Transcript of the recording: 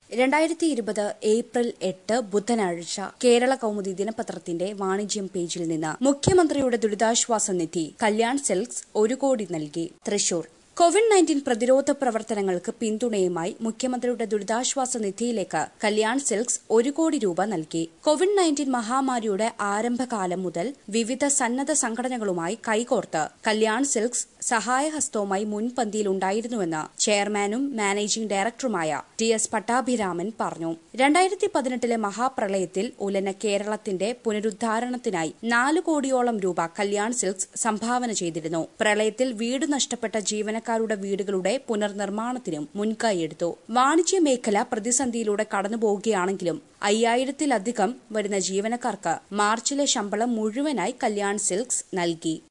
രണ്ടായിരത്തി ഇരുപത് ഏപ്രിൽ എട്ട് ബുധനാഴ്ച കേരള കൗമുദി ദിനപത്രത്തിന്റെ വാണിജ്യം പേജിൽ നിന്ന് മുഖ്യമന്ത്രിയുടെ ദുരിതാശ്വാസ നിധി കല്യാൺ സിൽക്സ് ഒരു കോടി നൽകി തൃശൂർ കോവിഡ് നയൻറ്റീൻ പ്രതിരോധ പ്രവർത്തനങ്ങൾക്ക് പിന്തുണയുമായി മുഖ്യമന്ത്രിയുടെ ദുരിതാശ്വാസ നിധിയിലേക്ക് കല്യാൺ സിൽക്സ് ഒരു കോടി രൂപ നൽകി കോവിഡ് നയൻറ്റീൻ മഹാമാരിയുടെ ആരംഭകാലം മുതൽ വിവിധ സന്നദ്ധ സംഘടനകളുമായി കൈകോർത്ത് കല്യാൺ സിൽക്സ് സഹായഹസ്തവുമായി മുൻപന്തിയിലുണ്ടായിരുന്നുവെന്ന് ചെയർമാനും മാനേജിംഗ് ഡയറക്ടറുമായ ടി എസ് പട്ടാഭിരാമൻ പറഞ്ഞു രണ്ടായിരത്തി പതിനെട്ടിലെ മഹാപ്രളയത്തിൽ ഉലന കേരളത്തിന്റെ പുനരുദ്ധാരണത്തിനായി നാല് കോടിയോളം രൂപ കല്യാൺ സിൽക്സ് സംഭാവന ചെയ്തിരുന്നു പ്രളയത്തിൽ വീട് നഷ്ടപ്പെട്ട ജീവനക്കാരുടെ വീടുകളുടെ പുനർനിർമ്മാണത്തിനും മുൻകൈയെടുത്തു വാണിജ്യ മേഖല പ്രതിസന്ധിയിലൂടെ കടന്നുപോവുകയാണെങ്കിലും അയ്യായിരത്തിലധികം വരുന്ന ജീവനക്കാർക്ക് മാർച്ചിലെ ശമ്പളം മുഴുവനായി കല്യാൺ സിൽക്സ് നൽകി